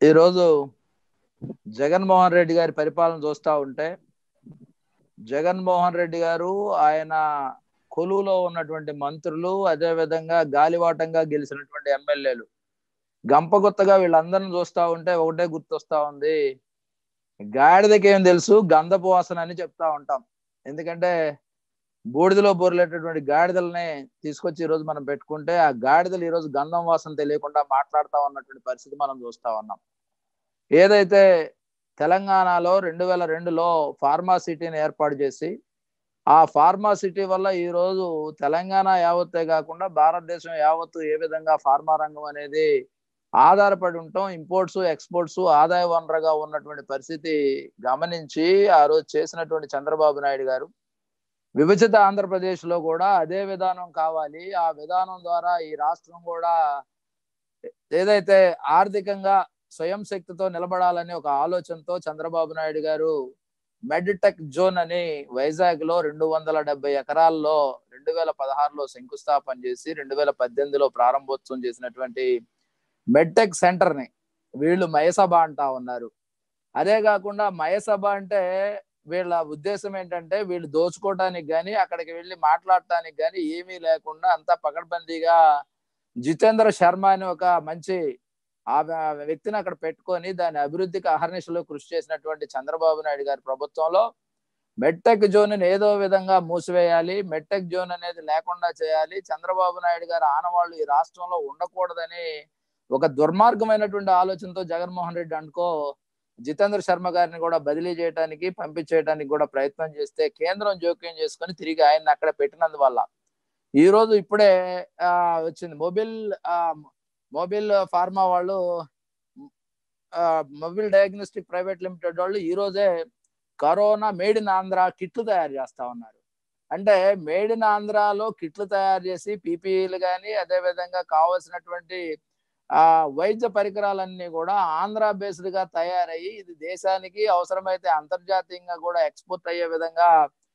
ఈరోజు జగన్మోహన్ రెడ్డి గారి పరిపాలన చూస్తా ఉంటే జగన్మోహన్ రెడ్డి గారు ఆయన కొలువులో ఉన్నటువంటి మంత్రులు అదే విధంగా గాలివాటంగా గెలిచినటువంటి ఎమ్మెల్యేలు గంపగుత్తగా వీళ్ళందరిని చూస్తా ఉంటే ఒకటే గుర్తొస్తా ఉంది గాడిదకి ఏం తెలుసు గంధపు వాసన అని చెప్తా ఉంటాం ఎందుకంటే బూడిదలో బోర్లేటటువంటి గాడిదల్ని తీసుకొచ్చి ఈ రోజు మనం పెట్టుకుంటే ఆ గాడిదలు ఈ రోజు గంధం వాసన తెలియకుండా మాట్లాడుతా ఉన్నటువంటి పరిస్థితి మనం చూస్తా ఉన్నాం ఏదైతే తెలంగాణలో రెండు వేల రెండులో ఫార్మా సిటీని ఏర్పాటు చేసి ఆ ఫార్మా సిటీ వల్ల ఈ రోజు తెలంగాణ యావత్తే కాకుండా భారతదేశం యావత్తు ఏ విధంగా ఫార్మా రంగం అనేది ఆధారపడి ఉంటాం ఇంపోర్ట్స్ ఎక్స్పోర్ట్స్ ఆదాయ వనరుగా ఉన్నటువంటి పరిస్థితి గమనించి ఆ రోజు చేసినటువంటి చంద్రబాబు నాయుడు గారు విభజిత ఆంధ్రప్రదేశ్ లో కూడా అదే విధానం కావాలి ఆ విధానం ద్వారా ఈ రాష్ట్రం కూడా ఏదైతే ఆర్థికంగా స్వయం శక్తితో నిలబడాలని ఒక ఆలోచనతో చంద్రబాబు నాయుడు గారు మెడ్టెక్ జోన్ అని వైజాగ్ లో రెండు వందల డెబ్బై ఎకరాల్లో రెండు వేల పదహారులో శంకుస్థాపన చేసి రెండు వేల పద్దెనిమిదిలో ప్రారంభోత్సవం చేసినటువంటి మెడ్టెక్ సెంటర్ ని వీళ్ళు మయసభ అంటా ఉన్నారు అదే కాకుండా మయసభ అంటే వీళ్ళ ఉద్దేశం ఏంటంటే వీళ్ళు దోచుకోవడానికి కానీ అక్కడికి వెళ్ళి మాట్లాడటానికి కానీ ఏమీ లేకుండా అంతా పకడ్బందీగా జితేంద్ర శర్మ అని ఒక మంచి ఆ వ్యక్తిని అక్కడ పెట్టుకొని దాని అభివృద్ధికి అహర్నిశలో కృషి చేసినటువంటి చంద్రబాబు నాయుడు గారి ప్రభుత్వంలో మెట్టెక్ జోన్ ఏదో విధంగా మూసివేయాలి మెట్టెక్ జోన్ అనేది లేకుండా చేయాలి చంద్రబాబు నాయుడు గారి ఆనవాళ్ళు ఈ రాష్ట్రంలో ఉండకూడదని ఒక దుర్మార్గమైనటువంటి ఆలోచనతో జగన్మోహన్ రెడ్డి అనుకో జితేంద్ర శర్మ గారిని కూడా బదిలీ చేయడానికి పంపించేయడానికి కూడా ప్రయత్నం చేస్తే కేంద్రం జోక్యం చేసుకొని తిరిగి ఆయన్ని అక్కడ పెట్టినందువల్ల ఈ రోజు ఇప్పుడే ఆ వచ్చింది మొబైల్ ఆ మొబైల్ ఫార్మా వాళ్ళు మొబైల్ డయాగ్నోస్టిక్ ప్రైవేట్ లిమిటెడ్ వాళ్ళు ఈ రోజే కరోనా మేడ్ ఇన్ ఆంధ్ర కిట్లు తయారు చేస్తా ఉన్నారు అంటే మేడ్ ఇన్ ఆంధ్రాలో కిట్లు తయారు చేసి పీపీఈలు కానీ అదే విధంగా కావాల్సినటువంటి ఆ వైద్య పరికరాలన్నీ కూడా ఆంధ్ర బేస్డ్ గా తయారయ్యి ఇది దేశానికి అవసరమైతే అంతర్జాతీయంగా కూడా ఎక్స్పోర్ట్ అయ్యే విధంగా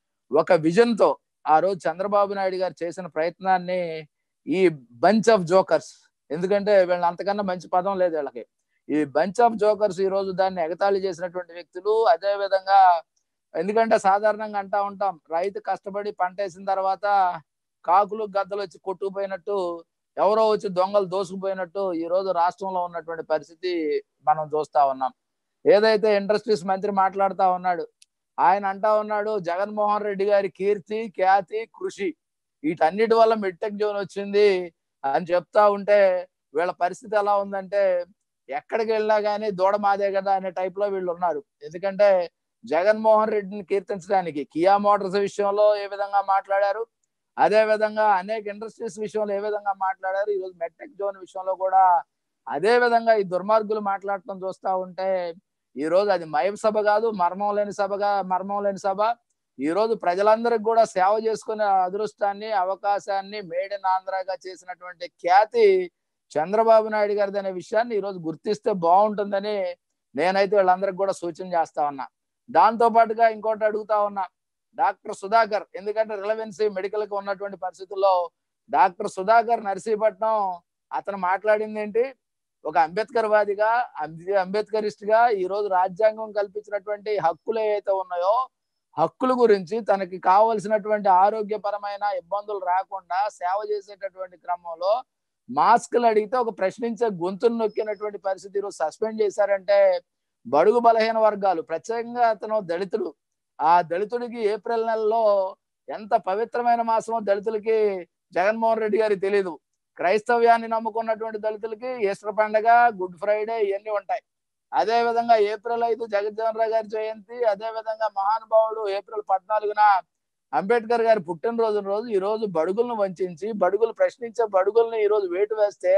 ఒక విజన్ తో ఆ రోజు చంద్రబాబు నాయుడు గారు చేసిన ప్రయత్నాన్ని ఈ బంచ్ ఆఫ్ జోకర్స్ ఎందుకంటే వీళ్ళని అంతకన్నా మంచి పదం లేదు వీళ్ళకి ఈ బంచ్ ఆఫ్ జోకర్స్ ఈ రోజు దాన్ని ఎగతాళి చేసినటువంటి వ్యక్తులు అదే విధంగా ఎందుకంటే సాధారణంగా అంటా ఉంటాం రైతు కష్టపడి పంట వేసిన తర్వాత కాకులు గద్దలు వచ్చి కొట్టుకుపోయినట్టు ఎవరో వచ్చి దొంగలు దోసుకుపోయినట్టు ఈ రోజు రాష్ట్రంలో ఉన్నటువంటి పరిస్థితి మనం చూస్తా ఉన్నాం ఏదైతే ఇండస్ట్రీస్ మంత్రి మాట్లాడుతా ఉన్నాడు ఆయన అంటా ఉన్నాడు జగన్మోహన్ రెడ్డి గారి కీర్తి ఖ్యాతి కృషి వీటన్నిటి వల్ల మిట్టెక్ జోన్ వచ్చింది అని చెప్తా ఉంటే వీళ్ళ పరిస్థితి ఎలా ఉందంటే ఎక్కడికి వెళ్ళినా కానీ దూడ మాదే కదా అనే టైప్ లో వీళ్ళు ఉన్నారు ఎందుకంటే జగన్మోహన్ రెడ్డిని కీర్తించడానికి కియా మోటార్స్ విషయంలో ఏ విధంగా మాట్లాడారు అదే విధంగా అనేక ఇండస్ట్రీస్ విషయంలో ఏ విధంగా మాట్లాడారు ఈరోజు మెట్టెక్ జోన్ విషయంలో కూడా అదే విధంగా ఈ దుర్మార్గులు మాట్లాడటం చూస్తా ఉంటే ఈ రోజు అది మయం సభ కాదు మర్మం లేని సభగా మర్మం లేని సభ ఈ రోజు ప్రజలందరికి కూడా సేవ చేసుకునే అదృష్టాన్ని అవకాశాన్ని మేడ్ ఇన్ ఆంధ్రాగా చేసినటువంటి ఖ్యాతి చంద్రబాబు నాయుడు గారిది అనే విషయాన్ని ఈ రోజు గుర్తిస్తే బాగుంటుందని నేనైతే వీళ్ళందరికి కూడా సూచన చేస్తా ఉన్నా దాంతో పాటుగా ఇంకోటి అడుగుతా ఉన్నా డాక్టర్ సుధాకర్ ఎందుకంటే రిలవెన్సీ మెడికల్ కి ఉన్నటువంటి పరిస్థితుల్లో డాక్టర్ సుధాకర్ నర్సీపట్నం అతను మాట్లాడింది ఏంటి ఒక అంబేద్కర్ వాదిగా అంబేద్కరిస్ట్ గా ఈ రోజు రాజ్యాంగం కల్పించినటువంటి హక్కులు ఏవైతే ఉన్నాయో హక్కుల గురించి తనకి కావలసినటువంటి ఆరోగ్యపరమైన ఇబ్బందులు రాకుండా సేవ చేసేటటువంటి క్రమంలో మాస్కులు అడిగితే ఒక ప్రశ్నించే గొంతును నొక్కినటువంటి పరిస్థితి ఈరోజు సస్పెండ్ చేశారంటే బడుగు బలహీన వర్గాలు ప్రత్యేకంగా అతను దళితుడు ఆ దళితుడికి ఏప్రిల్ నెలలో ఎంత పవిత్రమైన మాసమో దళితులకి జగన్మోహన్ రెడ్డి గారికి తెలియదు క్రైస్తవ్యాన్ని నమ్ముకున్నటువంటి దళితులకి ఈస్టర్ పండగ గుడ్ ఫ్రైడే ఇవన్నీ ఉంటాయి అదే విధంగా ఏప్రిల్ ఐదు జగజ్జీవన్ రావు గారి జయంతి అదే విధంగా మహానుభావుడు ఏప్రిల్ పద్నాలుగున అంబేద్కర్ గారి పుట్టినరోజు రోజు ఈ రోజు బడుగులను వంచి బడుగులు ప్రశ్నించే బడుగుల్ని ఈ రోజు వేటు వేస్తే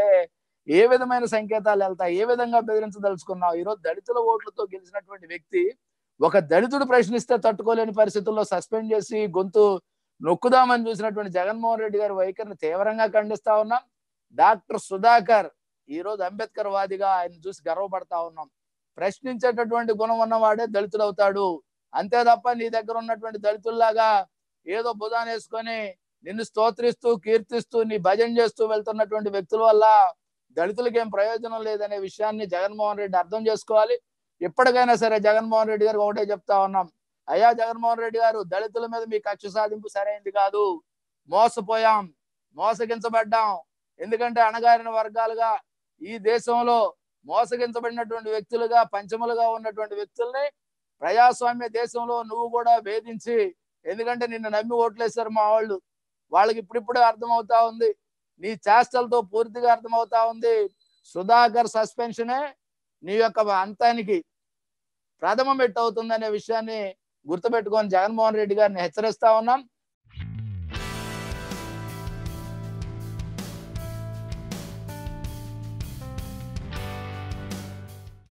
ఏ విధమైన సంకేతాలు వెళ్తాయి ఏ విధంగా బెదిరించదలుచుకున్నావు ఈ రోజు దళితుల ఓట్లతో గెలిచినటువంటి వ్యక్తి ఒక దళితుడు ప్రశ్నిస్తే తట్టుకోలేని పరిస్థితుల్లో సస్పెండ్ చేసి గొంతు నొక్కుదామని చూసినటువంటి జగన్మోహన్ రెడ్డి గారి వైఖరిని తీవ్రంగా ఖండిస్తా ఉన్నాం డాక్టర్ సుధాకర్ ఈ రోజు అంబేద్కర్ వాదిగా ఆయన చూసి గర్వపడతా ఉన్నాం ప్రశ్నించేటటువంటి గుణం ఉన్నవాడే దళితుడు అవుతాడు అంతే తప్ప నీ దగ్గర ఉన్నటువంటి దళితుల్లాగా ఏదో బుధాన్ని వేసుకొని నిన్ను స్తోత్రిస్తూ కీర్తిస్తూ నీ భజన చేస్తూ వెళ్తున్నటువంటి వ్యక్తుల వల్ల దళితులకి ఏం ప్రయోజనం లేదనే విషయాన్ని జగన్మోహన్ రెడ్డి అర్థం చేసుకోవాలి ఇప్పటికైనా సరే జగన్మోహన్ రెడ్డి గారు ఒకటే చెప్తా ఉన్నాం అయ్యా జగన్మోహన్ రెడ్డి గారు దళితుల మీద మీ కక్ష సాధింపు సరైనది కాదు మోసపోయాం మోసగించబడ్డాం ఎందుకంటే అణగారిన వర్గాలుగా ఈ దేశంలో మోసగించబడినటువంటి వ్యక్తులుగా పంచములుగా ఉన్నటువంటి వ్యక్తుల్ని ప్రజాస్వామ్య దేశంలో నువ్వు కూడా వేధించి ఎందుకంటే నిన్ను నమ్మి ఓట్లేశారు మా వాళ్ళు వాళ్ళకి ఇప్పుడిప్పుడే అర్థమవుతా ఉంది నీ చేష్టలతో పూర్తిగా అర్థమవుతా ఉంది సుధాకర్ సస్పెన్షనే నీ యొక్క అంతానికి ప్రథమ మెట్టు అవుతుందనే విషయాన్ని గుర్తుపెట్టుకొని జగన్మోహన్ రెడ్డి గారిని హెచ్చరిస్తా ఉన్నాం